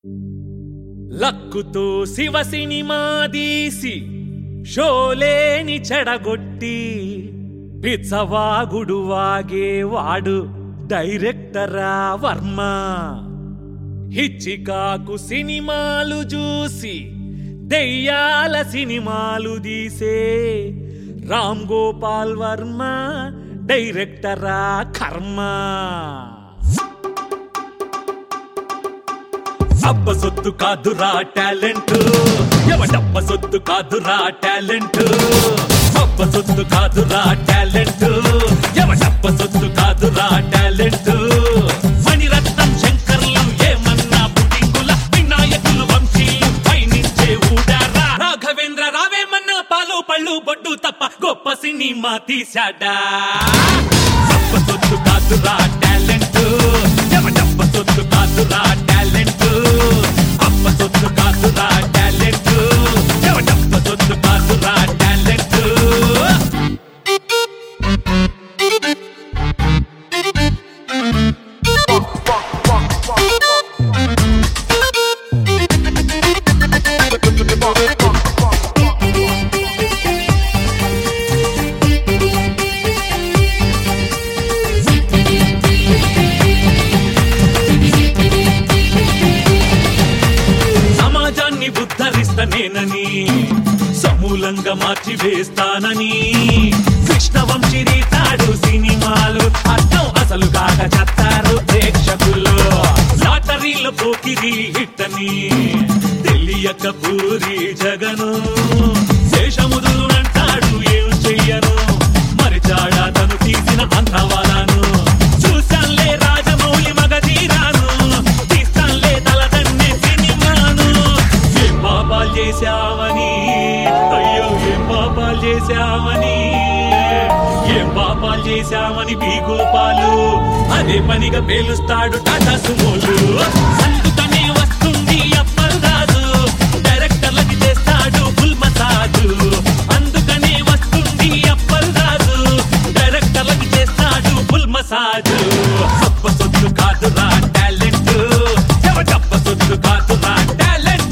లక్కుతో Shiva cinema తీసి షోలేని చెడగొట్టి పిచ్చవాగుడు వాగేవాడు డైరెక్టరా వర్మ హిచ్చికాకు సినిమాలు చూసి దెయ్యాల సినిమాలు తీసే రామ్ గోపాల్ వర్మ డైరెక్టరా కర్మ అబ్బ సొత్తు కాదురా టాలెంట్ ఎవడబ్బ సొత్తు కాదురా టాలెంట్ అబ్బ సొత్తు కాదురా టాలెంట్ ఎవడబ్బ సొత్తు కాదురా టాలెంట్ మణిరత్నం శంకర్లు ఏమన్నా పుట్టింగుల వినాయకులు వంశీలు పైనుంచే ఊడారా రాఘవేంద్ర రావేమన్నా పాలు పళ్ళు బొడ్డు తప్ప గొప్ప సినిమా తీశాడా అబ్బ సొత్తు కాదురా టాలెంట్ ఎవడబ్బ సొత్తు కాదురా టాలెంట్ అబ్బ సొత్తు కాదురా టాలెంట్ ఎవడబ్బ సొత్తు కాదురా టాలెంట్ సమాజాన్ని ఉద్ధరిస్తనేనని సమూలంగా మార్చి వేస్తానని కృష్ణవంశీ తాడు సినిమాలు అర్థం అసలు కాక చత్తారు ప్రేక్షకులు లాటరీలో పోకిరి హిట్ అని తెలియక పూరి జగను దేశముదులు అంటాడు ఏం చెయ్యను మరిచాడా తను తీసిన అంతవాలను చూశాన్లే రాజమౌళి మగధీరాను తీస్తాన్లే తలదన్నే సినిమాను ఏం పాపాలు చేశావని అయ్యో ఏం పాపాలు చేశావని ఏం పాపాలు చేశామని బీగోపాలు అదే పనిగా పేలుస్తాడు టాటా సుమోలు అందుకనే వస్తుంది అప్పల్ రాజు డైరెక్టర్లకి చేస్తాడు ఫుల్ మసాజు అందుకనే వస్తుంది అప్పల్ రాజు డైరెక్టర్లకి చేస్తాడు ఫుల్ మసాజు అప్ప సొత్తు కాదురా టాలెంట్ ఎవడప్ప సొత్తు కాదురా టాలెంట్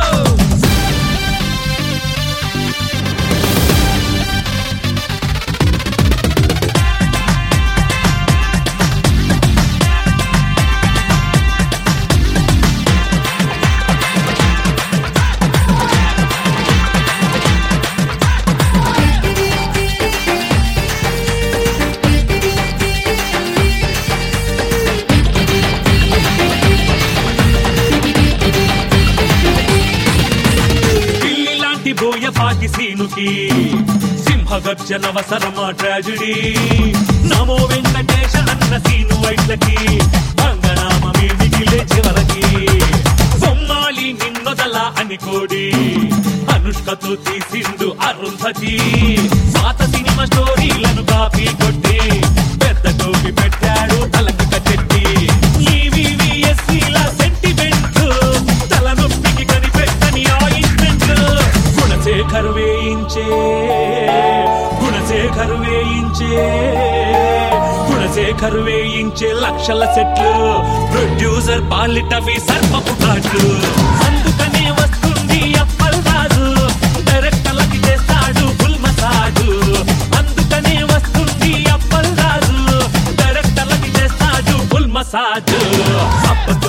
పిల్లి లాంటి బోయపాటి సీనుకి సింహగర్జన అవసరమా ట్రాజడీ నమో వెంకటేశ అన్న సీను వైట్లకి వంగనామమే మిగిలే చివరకి బొమ్మాలి నిన్నొదల అని కోడి అనుష్కతో తీసిండు అరుంధతి పాత సినిమా స్టోరీలను కాపీ కొట్టి పెద్ద టోపీ పెట్టాడు తలకు కచెట్టి ఈవీవీఎస్సీల సెంటిమెంట్ తలనొప్పికి కనిపెట్టని ఆయింట్మెంట్ గుణశేఖర్ వేయించే గుణశేఖర్ వేయించే గుణశేఖర్ వేయించే లక్షల సెట్లు ప్రొడ్యూసర్ పాలిటవి సర్పపు కాట్లు అందుకనే వస్తుంది అప్పల్ రాజు డైరెక్టర్లకి చేస్తాడు ఫుల్ మసాజు అందుకనే వస్తుంది అప్పల్ రాజు డైరెక్టర్లకి చేస్తాడు ఫుల్ మసాజు అప్ప